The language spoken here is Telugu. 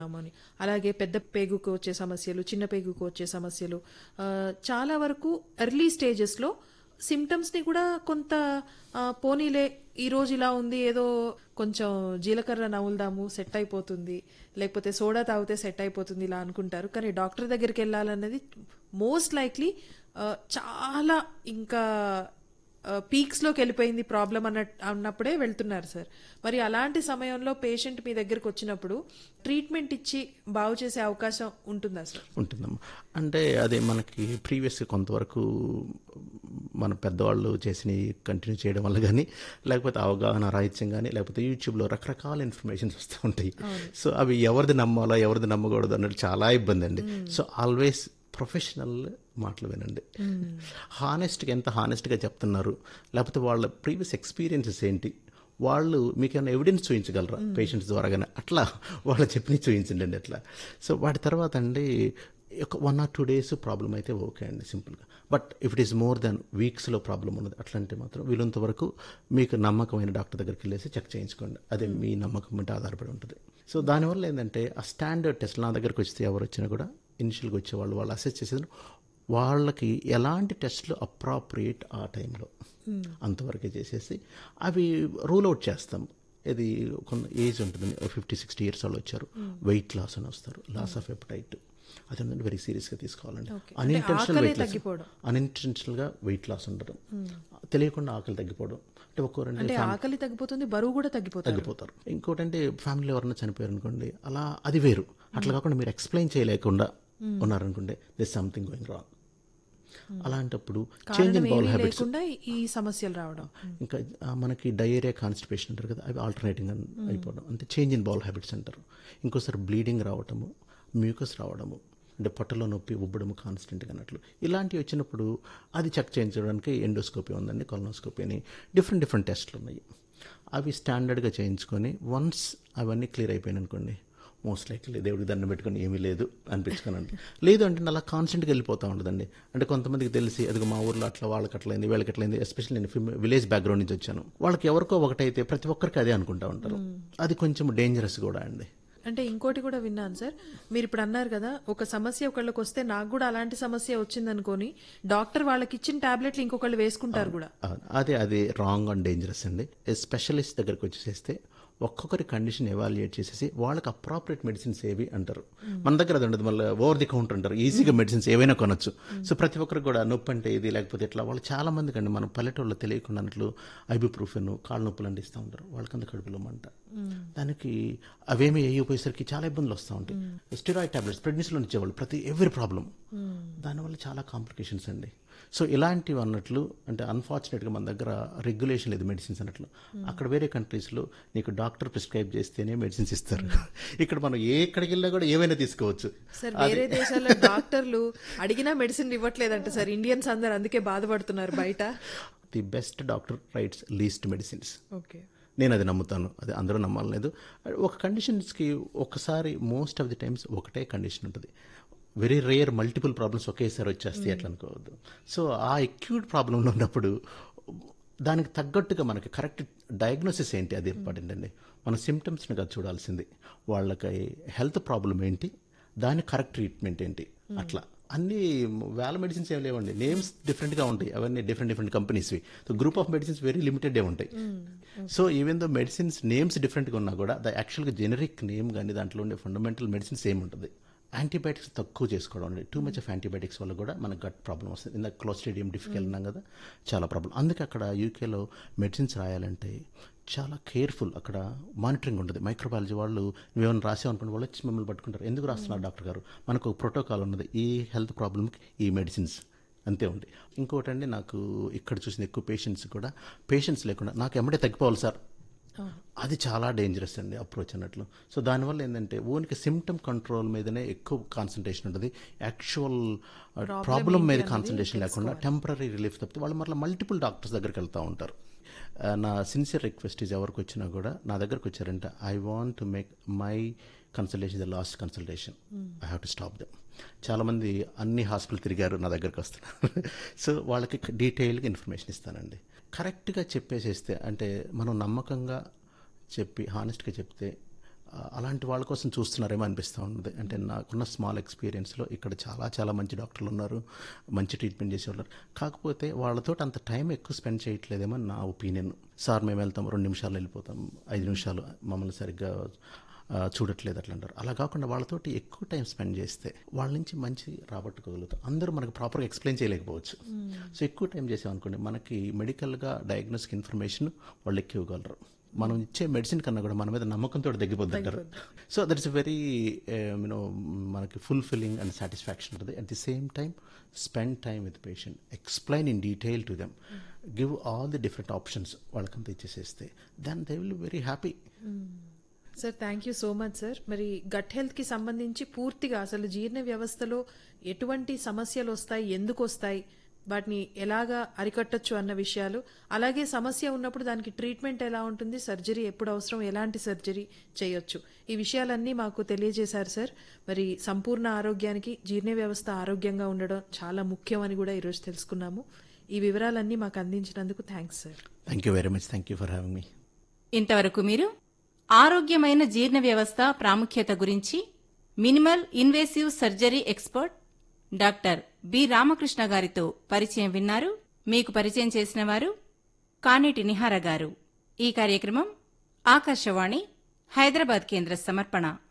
అని అలాగే పెద్ద పేగుకు వచ్చే సమస్యలు చిన్న పేగుకు వచ్చే సమస్యలు ఆ, చాలా వరకు ఎర్లీ స్టేజెస్లో సిమ్టమ్స్ని కూడా కొంత ఆ, పోనీలే ఈ రోజు ఇలా ఉంది ఏదో కొంచెం జీలకర్ర నవ్వులుదాము సెట్ అయిపోతుంది లేకపోతే సోడా తాగితే సెట్ అయిపోతుంది ఇలా అనుకుంటారు కానీ డాక్టర్ దగ్గరికి వెళ్ళాలన్నది మోస్ట్ లైక్లీ చాలా ఇంకా పీక్స్ లోకి వెళ్ళిపోయింది ప్రాబ్లం అన్న అన్నప్పుడే వెళ్తున్నారు సార్ మరి అలాంటి సమయంలో పేషెంట్ మీ దగ్గరకు వచ్చినప్పుడు ట్రీట్మెంట్ ఇచ్చి బాగు చేసే అవకాశం ఉంటుందా సార్ ఉంటుందమ్మా అంటే అదే మనకి ప్రీవియస్గా కొంతవరకు మన పెద్దవాళ్ళు చేసినవి కంటిన్యూ చేయడం వల్ల కానీ లేకపోతే అవగాహన రాహిత్యం కానీ లేకపోతే యూట్యూబ్లో రకరకాల ఇన్ఫర్మేషన్స్ వస్తూ ఉంటాయి సో అవి ఎవరిది నమ్మాలో ఎవరిది నమ్మకూడదు అన్నది చాలా ఇబ్బంది అండి సో ఆల్వేస్ ప్రొఫెషనల్ మాటలు వినండి హానెస్ట్గా ఎంత హానెస్ట్గా చెప్తున్నారు లేకపోతే వాళ్ళ ప్రీవియస్ ఎక్స్పీరియన్సెస్ ఏంటి వాళ్ళు మీకు ఏమైనా ఎవిడెన్స్ చూపించగలరా పేషెంట్స్ ద్వారా కానీ అట్లా వాళ్ళు చెప్పిన చూపించండి అండి అట్లా సో వాటి తర్వాత అండి ఒక one or two days problem అయితే ఓకే అండి సింపుల్గా but if it is more than వీక్స్లో ప్రాబ్లం ఉన్నది అట్లాంటి మాత్రం వీలంత వరకు మీకు నమ్మకమైన డాక్టర్ దగ్గరికి వెళ్ళేసి చెక్ చేయించుకోండి అదే మీ నమ్మకం మీద ఆధారపడి ఉంటుంది సో దానివల్ల ఏంటంటే ఆ స్టాండర్డ్ టెస్ట్ నా దగ్గరికి వస్తే ఎవరు వచ్చినా కూడా ఇనిషియల్గా వచ్చే వాళ్ళు వాళ్ళు అసెస్ చేసేది వాళ్ళకి ఎలాంటి టెస్ట్లు అప్రాప్రియేట్ ఆ టైంలో అంతవరకే చేసేసి అవి రూల్ అవుట్ చేస్తాం ఇది కొంత ఏజ్ ఉంటుంది ఫిఫ్టీ సిక్స్టీ ఇయర్స్ వాళ్ళు వచ్చారు వెయిట్ లాస్ అని వస్తారు లాస్ ఆఫ్ ఎపటైట్ అది ఏంటంటే వెరీ సీరియస్గా తీసుకోవాలండి అన్ఇంటెన్షనల్ ఆకలే వెయిట్ లాస్ తగ్గిపోవడం. అన్ఇంటెన్షనల్గా వెయిట్ లాస్ ఉండడం తెలియకుండా ఆకలి తగ్గిపోవడం అంటే ఒక్కోరండి అంటే ఆకలి తగ్గిపోతుంది బరువు కూడా తగ్గిపోతుంది తగ్గిపోతారు ఇంకోటి అంటే ఫ్యామిలీ ఎవరైనా చనిపోయారు అనుకోండి అలా అది వేరు అట్లా కాకుండా మీరు ఎక్స్ప్లెయిన్ చేయలేకుండా ఉన్నారనుకోండి దిస్ సంథింగ్ గోయింగ్ రాంగ్ అలాంటప్పుడు చేంజ్ ఇన్ బౌల్ ఏమీ హ్యాబిట్స్ లేకుండా ఈ సమస్యలు రావడం ఇంకా ఆ, మనకి డయేరియా కాన్స్టిపేషన్ అంటారు కదా అవి ఆల్టర్నేటింగ్ అయిపోవడం అంటే చేంజ్ ఇన్ బౌల్ హ్యాబిట్స్ అంటారు ఇంకోసారి బ్లీడింగ్ రావటము మ్యూకస్ రావడము అంటే పొట్టలో నొప్పి ఉబ్బడము కాన్స్టెంట్గా అన్నట్లు ఇలాంటివి వచ్చినప్పుడు అది చెక్ చేయించడానికి ఎండోస్కోపీ ఉందండి కొలనోస్కోపీ అని డిఫరెంట్ డిఫరెంట్ టెస్ట్లు ఉన్నాయి అవి స్టాండర్డ్గా చేయించుకొని వన్స్ అవన్నీ క్లియర్ అయిపోయినాయి అనుకోండి మోస్ట్ లైక్లీ దేవుడికి దండం పెట్టుకొని ఏమీ లేదు అనిపించుకోనండి లేదు అంటే అలా కాన్స్టెంట్గా వెళ్ళిపోతూ ఉంటుందండి అంటే కొంతమందికి తెలిసి అది మా ఊర్లో అట్లా వాళ్ళకి అట్లయింది వీళ్ళకి అట్లయింది ఎస్పెషల్లీ నేను ఫిమ్- విలేజ్ బ్యాక్గ్రౌండ్ నుంచి వచ్చాను వాళ్ళకి ఎవరికో ఒకటైతే ప్రతి ఒక్కరికి అదే అనుకుంటా ఉంటారు అది కొంచెం డేంజరస్ కూడా అండి అంటే ఇంకోటి కూడా విన్నాను సార్ మీరు ఇప్పుడు అన్నారు కదా ఒక సమస్య ఒకళ్ళకి వస్తే నాకు కూడా అలాంటి సమస్య వచ్చిందనుకోని డాక్టర్ వాళ్ళకి ఇచ్చిన టాబ్లెట్లు ఇంకొకళ్ళు వేసుకుంటారు కూడా ఆ, అదే అది రాంగ్ అండ్ డేంజరస్ అండి స్పెషలిస్ట్ దగ్గరికి వచ్చేసేస్తే ఒక్కొక్కరి కండిషన్ ఎవాల్యుయేట్ చేసేసి వాళ్ళకి అప్రాపరేట్ మెడిసిన్స్ ఏవి అంటారు మన దగ్గర అది ఉండదు మళ్ళీ ఓవర్ ది కౌంటర్ అంటారు ఈజీగా మెడిసిన్స్ ఏవైనా కొనొచ్చు సో ప్రతి ఒక్కరికి కూడా నొప్పి అంటే ఇది లేకపోతే ఇట్లా వాళ్ళు చాలా మందికి అండి మన పల్లెటూళ్ళలో తెలియకుండా అన్నట్లు ఐబుప్రూఫెన్ కాళ్ళ నొప్పులు అంటే ఇస్తూ ఉంటారు వాళ్ళకంత కడుపులో మంట దానికి అవేమి అయిపోయేసరికి చాలా ఇబ్బందులు వస్తూ ఉంటాయి స్టిరాయిడ్ టాబ్లెట్స్ ప్రెగ్నెన్సీలో ఇచ్చేవాళ్ళు ప్రతి ఎవరి ప్రాబ్లం దానివల్ల చాలా కాంప్లికేషన్స్ అండి సో ఇలాంటివి అన్నట్లు అంటే అన్ఫార్చునేట్గా మన దగ్గర రెగ్యులేషన్ లేదు మెడిసిన్స్ అన్నట్లు అక్కడ వేరే కంట్రీస్లో నీకు డాక్టర్ ప్రిస్క్రైబ్ చేస్తేనే మెడిసిన్స్ ఇస్తారు ఇక్కడ మనం ఏ ఎక్కడికి వెళ్ళినా కూడా ఏమైనా తీసుకోవచ్చు సార్ వేరే దేశాల్లో డాక్టర్లు అడిగినా మెడిసిన్ ఇవ్వట్లేదంట సార్ ఇండియన్స్ అందరు అందుకే బాధపడుతున్నారు బయట the best doctor writes least medicines okay నేను అది నమ్ముతాను అది అందరూ నమ్మాలలేదు ఒక కండిషన్స్కి ఒకసారి మోస్ట్ ఆఫ్ ది టైమ్స్ ఒకటే కండిషన్ ఉంటుంది వెరీ రేర్ మల్టిపుల్ ప్రాబ్లమ్స్ ఒకేసారి వచ్చేస్తాయి అట్లా అనుకోవద్దు సో ఆ అక్యూట్ ప్రాబ్లంలో ఉన్నప్పుడు దానికి తగ్గట్టుగా మనకి కరెక్ట్ డయాగ్నోసిస్ ఏంటి అది ఇంపార్టెంట్ అండి మన సిమ్టమ్స్ని కాదు చూడాల్సింది వాళ్ళకి హెల్త్ ప్రాబ్లం ఏంటి దాని కరెక్ట్ ట్రీట్మెంట్ ఏంటి అట్లా అన్ని వేల మెడిసిన్స్ ఏం లేవండి నేమ్స్ డిఫరెంట్గా ఉంటాయి అవన్నీ డిఫరెంట్ డిఫరెంట్ కంపెనీస్వి so group of medicines very లిమిటెడే ఉంటాయి so even though medicines names డిఫరెంట్గా ఉన్నా కూడా ద యాక్చువల్గా జెనరిక్ నేమ్ కానీ దాంట్లో ఉండే ఫండమెంటల్ మెడిసిన్స్ ఏమి ఉంటుంది యాంటీబయాటిక్స్ తక్కువ చేసుకోవడం అండి టూ మచ్ ఆఫ్ యాంటీబయాటిక్స్ వల్ల కూడా మనకు గట్ ప్రాబ్లం వస్తుంది ఇందాక క్లోస్టేడియం డిఫికల్ అన్నాం కదా చాలా ప్రాబ్లం అందుకే అక్కడ యూకేలో మెడిసిన్స్ రాయాలంటే చాలా కేర్ఫుల్ అక్కడ మానిటరింగ్ ఉంటుంది మైక్రోబయాలజీ వాళ్ళు నువ్వేమైనా రాసావనుకోండి వాళ్ళు వచ్చి మిమ్మల్ని పట్టుకుంటారు ఎందుకు రాస్తున్నారు డాక్టర్ గారు మనకు ఒక ప్రోటోకాల్ ఉన్నది ఈ హెల్త్ ప్రాబ్లమ్కి ఈ మెడిసిన్స్ అంతే ఉంది ఇంకోటి అండి నాకు ఇక్కడ చూసిన ఎక్కువ పేషెంట్స్ కూడా పేషెంట్స్ లేకుండా నాకు ఎమ్మడే తగ్గిపోవాలి సార్ అది చాలా డేంజరస్ అండి అప్రోచ్ అన్నట్లు సో దానివల్ల ఏంటంటే ఓన్కి సిమ్టమ్ కంట్రోల్ మీదనే ఎక్కువ కాన్సన్ట్రేషన్ ఉంటుంది యాక్చువల్ ప్రాబ్లం మీద కాన్సన్ట్రేషన్ లేకుండా టెంపరీ రిలీఫ్ తప్పితే వాళ్ళు మళ్ళీ మల్టిపుల్ డాక్టర్స్ దగ్గరికి వెళ్తూ ఉంటారు ఆ, నా సిన్సియర్ రిక్వెస్ట్ ఈజ్ ఎవరికి వచ్చినా కూడా నా దగ్గరకు వచ్చారంటే I want to make my consultation the last consultation I have to stop them చాలామంది అన్ని హాస్పిటల్ తిరిగారు నా దగ్గరకు వస్తున్నారు సో వాళ్ళకి డీటెయిల్గా ఇన్ఫర్మేషన్ ఇస్తానండి కరెక్ట్గా చెప్పేసేస్తే అంటే మనం నమ్మకంగా చెప్పి హానెస్ట్గా చెప్తే ఆ, అలాంటి వాళ్ళ కోసం చూస్తున్నారేమో అనిపిస్తూ ఉన్నది అంటే నాకున్న స్మాల్ ఎక్స్పీరియన్స్లో ఇక్కడ చాలా చాలా మంచి డాక్టర్లు ఉన్నారు మంచి ట్రీట్మెంట్ చేసేవాళ్ళు కాకపోతే వాళ్ళతో అంత టైం ఎక్కువ స్పెండ్ చేయట్లేదేమో నా ఒపీనియన్ సార్ మేము వెళ్తాం రెండు నిమిషాలు వెళ్ళిపోతాం ఐదు నిమిషాలు మమ్మల్ని సరిగ్గా ఆ, చూడట్లేదు అట్లా అంటారు అలా కాకుండా వాళ్ళతోటి ఎక్కువ టైం స్పెండ్ చేస్తే వాళ్ళ నుంచి మంచి రాబట్టుకోగలుగుతాం అందరూ మనకు ప్రాపర్గా ఎక్స్ప్లెయిన్ చేయలేకపోవచ్చు సో ఎక్కువ టైం చేసామనుకోండి మనకి మెడికల్గా డయాగ్నోస్టిక్ ఇన్ఫర్మేషన్ వాళ్ళు ఎక్కువ ఇవ్వగలరు మనం ఇచ్చే మెడిసిన్ కన్నా కూడా మన మీద నమ్మకంతో తగ్గిపోద్ది అంటారు so that is very you know మనకి ఫుల్ఫిల్లింగ్ అండ్ సాటిస్ఫాక్షన్ ఉంటుంది at the same time spend time with patient explain in detail to them give all the different options వాళ్ళకంతా ఇచ్చేసేస్తే then they will very happy sir thank you so much sir మరి గట్ హెల్త్ కి సంబంధించి పూర్తిగా అసలు జీర్ణ వ్యవస్థలో ఎటువంటి సమస్యలు వస్తాయి ఎందుకు వస్తాయి వాటిని ఎలాగా అరికట్టొచ్చు అన్న విషయాలు అలాగే సమస్య ఉన్నప్పుడు దానికి ట్రీట్మెంట్ ఎలా ఉంటుంది సర్జరీ ఎప్పుడు అవసరం ఎలాంటి సర్జరీ చేయొచ్చు ఈ విషయాలన్నీ మాకు తెలియజేశారు సార్ మరి సంపూర్ణ ఆరోగ్యానికి జీర్ణ వ్యవస్థ ఆరోగ్యంగా ఉండడం చాలా ముఖ్యం అని కూడా ఈరోజు తెలుసుకున్నాము ఈ వివరాలన్నీ మాకు అందించినందుకు thanks sir thank you very much thank you for having me ఇంతవరకు మీరు ఆరోగ్యమైన జీర్ణ వ్యవస్థ ప్రాముఖ్యత గురించి minimal invasive surgery expert doctor B Ramakrishna గారితో పరిచయం విన్నారు మీకు పరిచయం చేసిన వారు కానేటి నిహార గారు ఈ కార్యక్రమం ఆకాశవాణి హైదరాబాద్ కేంద్ర సమర్పణ